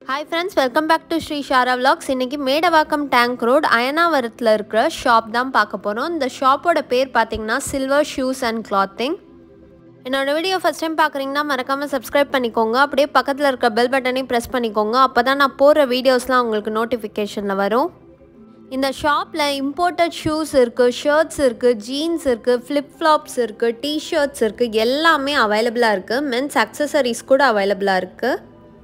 Hi friends welcome back to Sri Shara vlogs இன்னைக்கு Medavakkam tank road அயனாவரத்தில் இருக்கிற shop தான் பார்க்க போகிறோம் இந்த ஷாப்போட பேர் பார்த்தீங்கன்னா சில்வர் ஷூஸ் அண்ட் கிளாத்திங் என்னோட வீடியோ ஃபஸ்ட் டைம் பார்க்குறீங்கன்னா மறக்காமல் சப்ஸ்கிரைப் பண்ணிக்கோங்க அப்படியே பக்கத்தில் இருக்க பெல் பட்டனையும் ப்ரெஸ் பண்ணிக்கோங்க அப்போ தான் நான் போடுற வீடியோஸ்லாம் உங்களுக்கு நோட்டிஃபிகேஷனில் வரும் இந்த ஷாப்பில் இம்போர்ட்டட் ஷூஸ் இருக்குது ஷர்ட்ஸ் இருக்குது ஜீன்ஸ் இருக்குது ஃப்ளிப் ஃப்ளாப்ஸ் இருக்குது டிஷர்ட்ஸ் இருக்குது எல்லாமே அவைலபிளாக இருக்குது மென்ஸ் அக்சசரிஸ் கூட அவைலபிளாக இருக்குது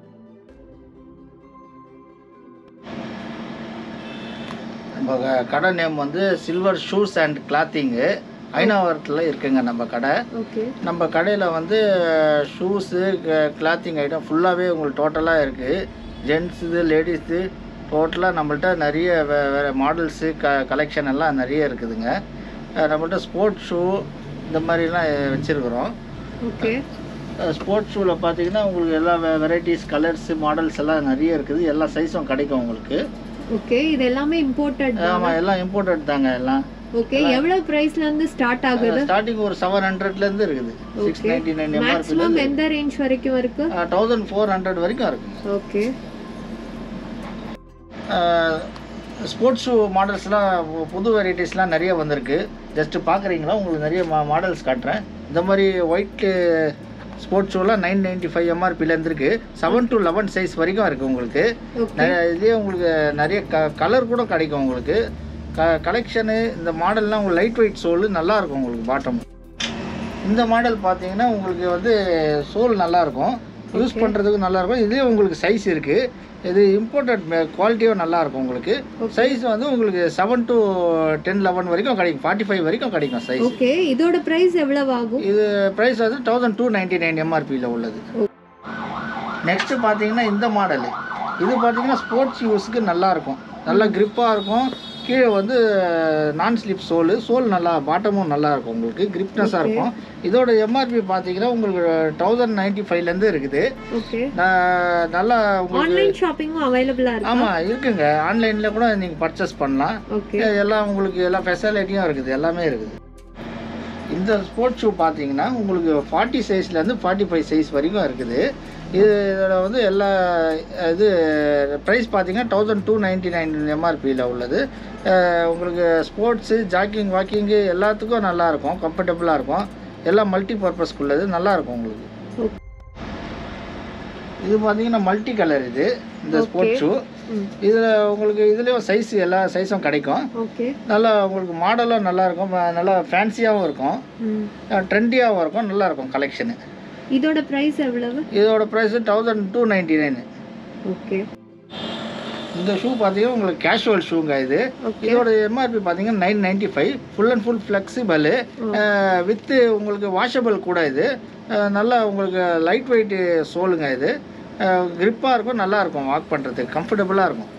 நம்ம க- கடை நேம் வந்து சில்வர் ஷூஸ் அண்ட் கிளாத்திங்கு ஐநாவரத்தில் இருக்குங்க நம்ம கடை ஓகே நம்ம கடையில் வந்து ஷூஸு கிளாத்திங் ஐட்டம் ஃபுல்லாகவே உங்களுக்கு டோட்டலாக இருக்குது ஜென்ஸுது லேடிஸு டோட்டலாக நம்மள்ட்ட நிறைய வே வேறு மாடல்ஸு க கலெக்ஷன் எல்லாம் நிறைய இருக்குதுங்க அஹ் நம்மள்ட்ட ஸ்போர்ட்ஸ் ஷூ இந்த மாதிரிலாம் வச்சுருக்குறோம் ஓகே ஸ்போர்ட்ஸ் ஷூவில் பார்த்தீங்கன்னா உங்களுக்கு எல்லா வெரைட்டிஸ் கலர்ஸு மாடல்ஸ் எல்லாம் நிறைய இருக்குது எல்லா சைஸும் கிடைக்கும் உங்களுக்கு ஓகே இது எல்லாமே இம்போர்ட்டட் ஆமாம் எல்லாம் இம்போர்ட்டட் தாங்க எல்லாம் ஓகே எவ்வளவு பிரைஸ்ல இருந்து ஸ்டார்ட் ஆகுது ஸ்டார்டிங் ஒரு செவன் ஹண்ட்ரட்லேருந்து இருக்குது சிக்ஸ் நைன்டி நைன் மேக்ஸிமம் எம்ஆர்பிலேருந்து எந்த ரேஞ்ச் வரைக்கும் இருக்கு தௌசண்ட் ஃபோர் ஹண்ட்ரட் வரைக்கும் இருக்குங்க ஓகே ஸ்போர்ட்ஸ் ஷூ மாடல்ஸ்லாம் புது வெரைட்டிஸ்லாம் நிறைய வந்திருக்கு ஜஸ்ட்டு பார்க்குறீங்களா உங்களுக்கு நிறைய மா மாடல்ஸ் காட்டுறேன் இந்த மாதிரி ஒயிட் ஸ்போர்ட்ஸ் ஷூலாம் நைன் நைன்ட்டி ஃபைவ் எம்ஆர்பிலேருந்து இருக்குது செவன் டு லெவன் சைஸ் வரைக்கும் இருக்குது உங்களுக்கு ஓகே நிறைய இதுலேயே உங்களுக்கு நிறைய க கலர் கூட கிடைக்கும் உங்களுக்கு க கலெக்ஷனு இந்த மாடல்லாம் உங்களுக்கு லைட் வெயிட் சோல் நல்லா இருக்கும் உங்களுக்கு பாட்டம் இந்த மாடல் பார்த்தீங்கன்னா உங்களுக்கு வந்து சோல் நல்லாயிருக்கும் யூஸ் பண்ணுறதுக்கு நல்லாயிருக்கும் இதுலேயே உங்களுக்கு சைஸ் இருக்குது இது இம்போர்ட்டட் குவாலிட்டியும் நல்லாயிருக்கும் உங்களுக்கு சைஸ் வந்து உங்களுக்கு செவன் டு டென் லெவன் வரைக்கும் கிடைக்கும் ஃபார்ட்டி ஃபைவ் வரைக்கும் கிடைக்கும் சைஸ் ஓகே இதோட பிரைஸ் எவ்வளவு ஆகும் இது ப்ரைஸ் வந்து தௌசண்ட் டூ நைன்டி நைன் எம்ஆர்பியில் உள்ளது நெக்ஸ்ட்டு பார்த்தீங்கன்னா இந்த மாடலு இது பார்த்தீங்கன்னா ஸ்போர்ட்ஸ் யூஸுக்கு நல்லா இருக்கும் நல்லா grip-ஆ இருக்கும் கீழே வந்து நான் ஸ்லிப் சோலு சோல் நல்லா பாட்டமும் நல்லா இருக்கும் உங்களுக்கு கிரிப்னஸாக இருக்கும் இதோட எம்ஆர்பி பார்த்தீங்கன்னா உங்களுக்கு தௌசண்ட் நைன்ட்டி ஃபைவ்லேருந்து இருக்குது ஓகே நான் நல்லா உங்களுக்கு ஆன்லைன் ஷாப்பிங்கும் அவைலபிளா இருக்கு ஆமாம் இருக்குங்க ஆன்லைனில் கூட நீங்கள் பர்ச்சேஸ் பண்ணலாம் ஓகே எல்லாம் உங்களுக்கு எல்லா ஃபெசிலிட்டியும் இருக்குது எல்லாமே இருக்குது இந்த ஸ்போர்ட்ஸ் ஷூ பார்த்தீங்கன்னா உங்களுக்கு ஃபார்ட்டி சைஸ்லேருந்து ஃபார்ட்டி ஃபைவ் சைஸ் வரைக்கும் இருக்குது இது இதோட வந்து எல்லா இது ப்ரைஸ் பார்த்தீங்கன்னா தௌசண்ட் டூ நைன்ட்டி நைன் எம்ஆர்பியில் உள்ளது அஹ் உங்களுக்கு ஸ்போர்ட்ஸு ஜாக்கிங் வாக்கிங்கு எல்லாத்துக்கும் நல்லாயிருக்கும் கம்ஃபர்டபுளாக இருக்கும் எல்லாம் மல்டி பர்பஸ்க்கு உள்ளது நல்லாயிருக்கும் உங்களுக்கு இது பார்த்தீங்கன்னா மல்டி கலர் இது இந்த ஸ்போர்ட்ஸ் ஷூ ம். இதில் உங்களுக்கு இதுலேயும் சைஸ் எல்லா சைஸும் கிடைக்கும் ஓகே நல்லா உங்களுக்கு மாடலும் நல்லா இருக்கும் ம- நல்லா ஃபேன்சியாகவும் இருக்கும் ம். ட்ரெண்டியாகவும் இருக்கும் நல்லா இருக்கும் கலெக்ஷனு இதோட பிரைஸ் எவ்வளவு இதோட price thousand two ninety nine okay இந்த ஷூ பார்த்தீங்கன்னா உங்களுக்கு கேஷுவல் ஷூங்க இது ஓகே இதோட எம்ஆர்பி பார்த்தீங்கன்னா nine ninety five full and full flexible with உங்களுக்கு வாஷபிள் கூட இது அஹ், நல்லா உங்களுக்கு லைட் வெயிட் சோலுங்க இது கிரிப்பாக இருக்கும் நல்லா இருக்கும் வாக் பண்ணுறதுக்கு கம்ஃபர்டபுளாக இருக்கும்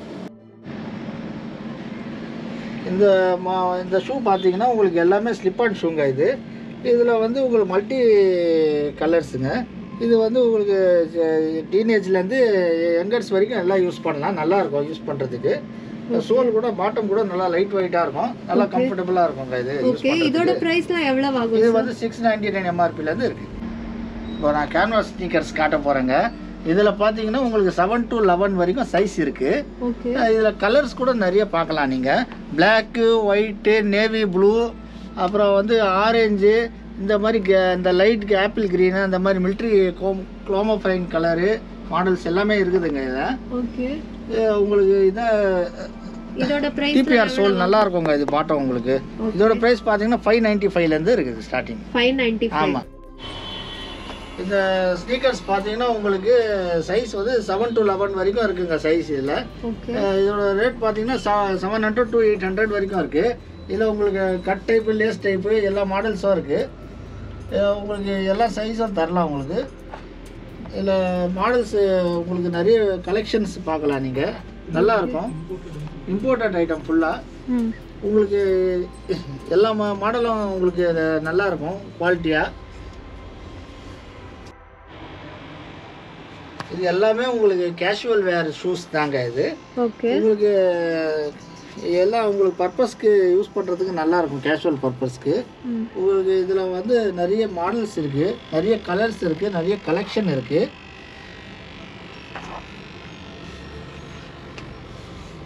இந்த மா இந்த ஷூ பார்த்தீங்கன்னா உங்களுக்கு எல்லாமே ஸ்லிப் ஆன் ஷூங்க இது இதில் வந்து உங்களுக்கு மல்டி கலர்ஸுங்க இது வந்து உங்களுக்கு டீனேஜ்லேருந்து யங்கர்ஸ் வரைக்கும் எல்லாம் யூஸ் பண்ணலாம் நல்லா இருக்கும் யூஸ் பண்ணுறதுக்கு சோல் கூட பாட்டம் கூட நல்லா லைட் வெயிட்டாக இருக்கும் நல்லா கம்ஃபர்டபுளாக இருக்குங்க இது யூஸ் ஓகே இதோட பிரைஸ்லாம் எவ்வளவு ஆகும் இது வந்து சிக்ஸ் நைன்டி நைன் எம்ஆர்பிலேருந்து இருக்குது இப்போ நான் கேன்வாஸ் ஸ்னீக்கர்ஸ் காட்ட போகிறேங்க இதில் பார்த்தீங்கன்னா உங்களுக்கு செவன் டு லெவன் வரைக்கும் சைஸ் இருக்குது ஓகே இதில் கலர்ஸ் கூட நிறைய பார்க்கலாம் நீங்கள் பிளாக்கு ஒயிட்டு நேவி ப்ளூ அப்புறம் வந்து ஆரஞ்சு இந்த மாதிரி கே- இந்த லைட் ஆப்பிள் க்ரீனு அந்த மாதிரி மிலிட்ரி கோம் குளோமோஃபைன் கலரு மாடல்ஸ் எல்லாமே இருக்குதுங்க இதில் ஓகே உங்களுக்கு இதை இதோட பிரைஸ் டிபிஆர் சோல் நல்லா இருக்குங்க இது பாட்டம் உங்களுக்கு இதோட ப்ரைஸ் பார்த்தீங்கன்னா ஃபைவ் நைன்ட்டி ஃபைவ்லேருந்து இருக்குது ஸ்டார்டிங் ஃபைவ் நைன்டி ஃபைவ் ஆமாம் இந்த ஸ்னீக்கர்ஸ் பார்த்தீங்கன்னா உங்களுக்கு சைஸ் வந்து செவன் டு லெவன் வரைக்கும் இருக்குங்க சைஸ் இதில் ஓகே இதோட ரேட் பார்த்தீங்கன்னா seven hundred to eight hundred வரைக்கும் இருக்குது இதில் உங்களுக்கு கட் டைப்பு லேஸ் டைப்பு எல்லா மாடல்ஸும் இருக்குது உங்களுக்கு எல்லா சைஸும் தரலாம் உங்களுக்கு இதில் மாடல்ஸு உங்களுக்கு நிறைய கலெக்ஷன்ஸ் பார்க்கலாம் நீங்கள் நல்லா இருக்கும் இம்போர்ட்டட் ஐட்டம் ஃபுல்லாக ம் உங்களுக்கு எல்லா மா மாடலும் உங்களுக்கு அது நல்லா இருக்கும் குவாலிட்டியாக இது எல்லாமே உங்களுக்கு கேஷுவல் வேர் ஷூஸ் தாங்க இது ஓகே உங்களுக்கு எல்லாம் உங்களுக்கு பர்பஸ்க்கு யூஸ் பண்ணுறதுக்கு நல்லா இருக்கும் கேஷுவல் பர்பஸ்க்கு ம். உங்களுக்கு இதில் வந்து நிறைய மாடல்ஸ் இருக்குது நிறைய கலர்ஸ் இருக்குது நிறைய கலெக்ஷன் இருக்குது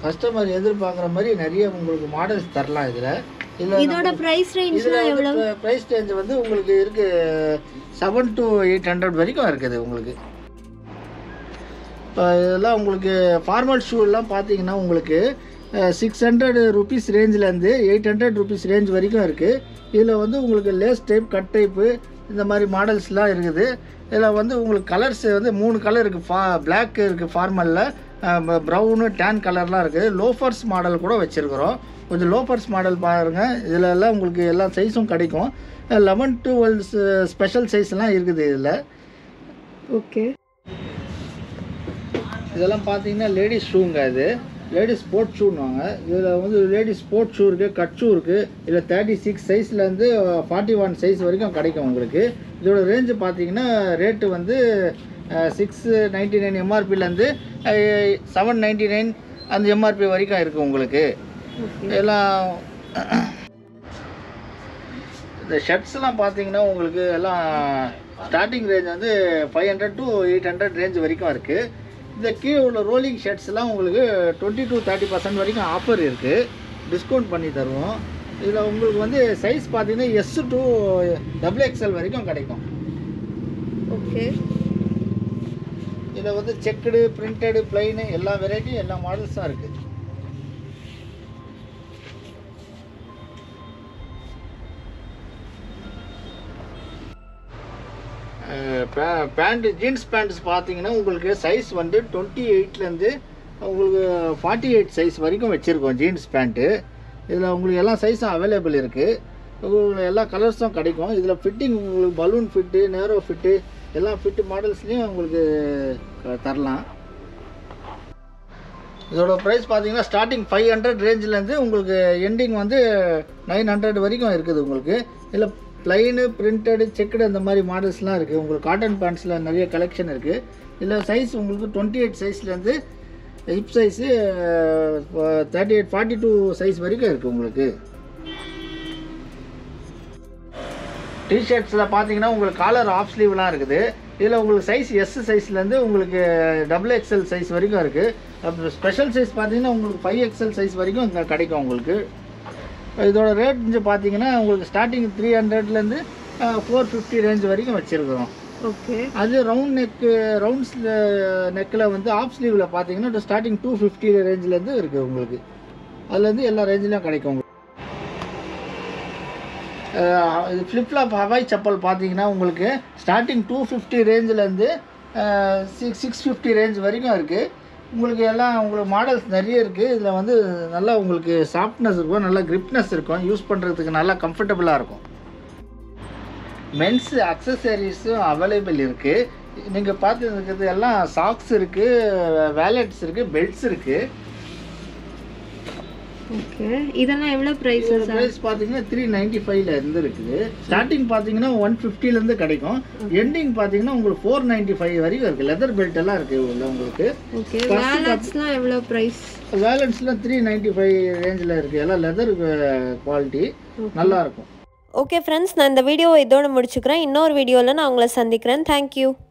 கஸ்டமர் எதிர்பார்க்குற மாதிரி நிறைய உங்களுக்கு மாடல்ஸ் தரலாம் இதில் இதில் இதோட பிரைஸ் ரேஞ்ச்லாம் எவ்வளோ இதில் ப்ரைஸ் ரேஞ்ச் வந்து உங்களுக்கு இருக்கு செவன் டு எயிட் ஹண்ட்ரட் வரைக்கும் இருக்குது உங்களுக்கு இப்போ இதெல்லாம் உங்களுக்கு ஃபார்மல் ஷூலாம் பார்த்தீங்கன்னா உங்களுக்கு சிக்ஸ் ஹண்ட்ரட் ருபீஸ் ரேஞ்சிலேருந்து எயிட் ஹண்ட்ரட் ருபீஸ் ரேஞ்ச் வரைக்கும் இருக்குது இதில் வந்து உங்களுக்கு லேஸ் டைப் கட் டைப்பு இந்த மாதிரி மாடல்ஸ்லாம் இருக்குது இதில் வந்து உங்களுக்கு கலர்ஸ் வந்து மூணு கலர் இருக்குது ஃபா பிளாக் இருக்குது ஃபார்மலில் ப்ரௌனு டேன் கலர்லாம் இருக்குது லோஃபர்ஸ் மாடல் கூட வச்சுருக்குறோம் கொஞ்சம் லோஃபர்ஸ் மாடல் பாருங்கள் இதில் எல்லாம் உங்களுக்கு எல்லா சைஸும் கிடைக்கும் லெவன் டுவெல் ஸ்பெஷல் சைஸ்லாம் இருக்குது இதில் ஓகே இதெல்லாம் பார்த்தீங்கன்னா லேடிஸ் ஷூங்க இது லேடிஸ் ஸ்போர்ட் ஷூன்னுவாங்க இதில் வந்து லேடிஸ் ஸ்போர்ட் ஷூ இருக்குது கட் ஷூ இருக்குது இதில் தேர்ட்டி சிக்ஸ் சைஸ்லேருந்து ஃபார்ட்டி ஒன் சைஸ் வரைக்கும் கிடைக்கும் உங்களுக்கு இதோட ரேஞ்சு பார்த்தீங்கன்னா ரேட்டு வந்து சிக்ஸ் நைன்டி நைன் எம்ஆர்பிலேருந்து செவன் நைன்டி நைன் அந்த எம்ஆர்பி வரைக்கும் இருக்குது உங்களுக்கு எல்லாம் இந்த ஷர்ட்ஸ்லாம் பார்த்தீங்கன்னா உங்களுக்கு எல்லாம் ஸ்டார்டிங் ரேஞ்ச் வந்து five hundred to eight hundred range வரைக்கும் இருக்குது இந்த கீழே உள்ள ரோலிங் ஷர்ட்ஸ்லாம் உங்களுக்கு டுவெண்ட்டி டு தேர்ட்டி பர்சன்ட் வரைக்கும் ஆஃபர் இருக்குது டிஸ்கவுண்ட் பண்ணி தருவோம் இதில் உங்களுக்கு வந்து சைஸ் பார்த்தீங்கன்னா எஸ் டு டபுள் எக்ஸ்எல் வரைக்கும் கிடைக்கும் ஓகே இதில் வந்து செக்குடு பிரிண்டடு பிளைனு எல்லா வெரைட்டியும் எல்லா மாடல்ஸும் இருக்குது பேண்ட் ஜீன்ஸ் பேண்ட்ஸ் பார்த்தீங்கன்னா உங்களுக்கு சைஸ் வந்து டுவெண்ட்டி எயிட்லேருந்து உங்களுக்கு ஃபார்ட்டி எயிட் சைஸ் வரைக்கும் வச்சுருக்கோம் ஜீன்ஸ் பேண்ட்டு இதில் உங்களுக்கு எல்லா சைஸும் அவைலபிள் இருக்குது உங்களுக்கு எல்லா கலர்ஸும் கிடைக்கும் இதில் ஃபிட்டிங் உங்களுக்கு பலூன் ஃபிட்டு நேரோ ஃபிட்டு எல்லா ஃபிட்டு மாடல்ஸ்லேயும் உங்களுக்கு க- தரலாம் இதோட ப்ரைஸ் பார்த்தீங்கன்னா ஸ்டார்டிங் ஃபைவ் ஹண்ட்ரட் ரேஞ்சிலேருந்து உங்களுக்கு எண்டிங் வந்து நைன் ஹண்ட்ரட் வரைக்கும் இருக்குது உங்களுக்கு இதில் ப்ளைனு பிரிண்டடு செக்குடு அந்த மாதிரி மாடல்ஸ்லாம் இருக்குது உங்களுக்கு காட்டன் பேண்ட்ஸில் நிறைய கலெக்ஷன் இருக்குது இதில் சைஸ் உங்களுக்கு டுவெண்ட்டி எயிட் சைஸ்லேருந்து hip size thirty eight forty two size வரைக்கும் இருக்குது உங்களுக்கு டிஷர்ட்ஸில் பார்த்தீங்கன்னா உங்களுக்கு காலர் ஆஃப் ஸ்லீவ்லாம் இருக்குது இதில் உங்களுக்கு சைஸ் எஸ் சைஸ்லேருந்து உங்களுக்கு டபுள் எக்ஸ்எல் சைஸ் வரைக்கும் இருக்குது அப்புறம் ஸ்பெஷல் சைஸ் பார்த்தீங்கன்னா உங்களுக்கு ஃபைவ் எக்ஸ்எல் சைஸ் வரைக்கும் இங்கே கிடைக்கும் உங்களுக்கு இதோட ரேட் பார்த்தீங்கன்னா உங்களுக்கு ஸ்டார்டிங் த்ரீ ஹண்ட்ரட்லேருந்து ஃபோர் ஃபிஃப்டி ரேஞ்ச் வரைக்கும் வச்சுருக்குறோம் ஓகே அது ரவுண்ட் நெக்கு ரவுண்ட்ஸ் நெக்கில் வந்து ஆஃப் ஸ்லீவில் பார்த்தீங்கன்னா ஸ்டார்டிங் டூ ஃபிஃப்டி ரேஞ்சிலேருந்து இருக்குது உங்களுக்கு அதுலேருந்து எல்லா ரேஞ்சிலையும் கிடைக்கும் உங்களுக்கு அஹ் இது ஃப்ளிப்ஃப்ளாப் ஹவாய் செப்பல் பார்த்தீங்கன்னா உங்களுக்கு ஸ்டார்டிங் டூ ஃபிஃப்டி ரேஞ்சிலேருந்து சிக்ஸ் சிக்ஸ் ஃபிஃப்டி ரேஞ்ச் வரைக்கும் இருக்குது உங்களுக்கு எல்லாம் உங்களுக்கு மாடல்ஸ் நிறைய இருக்குது இதில் வந்து நல்லா உங்களுக்கு சாஃப்ட்னஸ் இருக்கும் நல்லா கிரிப்னஸ் இருக்கும் யூஸ் பண்ணுறதுக்கு நல்லா கம்ஃபர்டபுளாக இருக்கும் மென்ஸ் அக்சசரிஸும் அவைலபிள் இருக்குது நீங்கள் பார்த்து இருக்கிறது எல்லாம் சாக்ஸ் இருக்குது வேலட்ஸ் இருக்குது பெல்ட்ஸ் இருக்குது ஓகே இதெல்லாம் எவ்வளோ ப்ரைஸ் இதோட சார் ப்ரைஸ் பார்த்தீங்கன்னா த்ரீ நைன்டி ஃபைவ்ல இருந்து இருக்குது ஸ்டார்டிங் பார்த்தீங்கன்னா ஒன் ஃபிஃப்டிலேருந்து கிடைக்கும் எண்டிங் பார்த்தீங்கன்னா உங்களுக்கு ஃபோர் நைன்டி ஃபைவ் வரைக்கும் இருக்குது லெதர் பெல்ட் எல்லாம் இருக்குது உள்ள உங்களுக்கு ஓகே வேலட்ஸ்லாம் எவ்வளோ ப்ரைஸ் வேலன்ஸ்லாம் த்ரீ நைன்டி ஃபைவ் ரேஞ்சில் இருக்குது எல்லாம் லெதர் குவாலிட்டி நல்லா இருக்கும் ஓகே ஃப்ரெண்ட்ஸ் நான் இந்த வீடியோவை இதோட முடிச்சுக்கிறேன் இன்னொரு வீடியோவில் நான் உங்களை சந்திக்கிறேன் தேங்க்யூ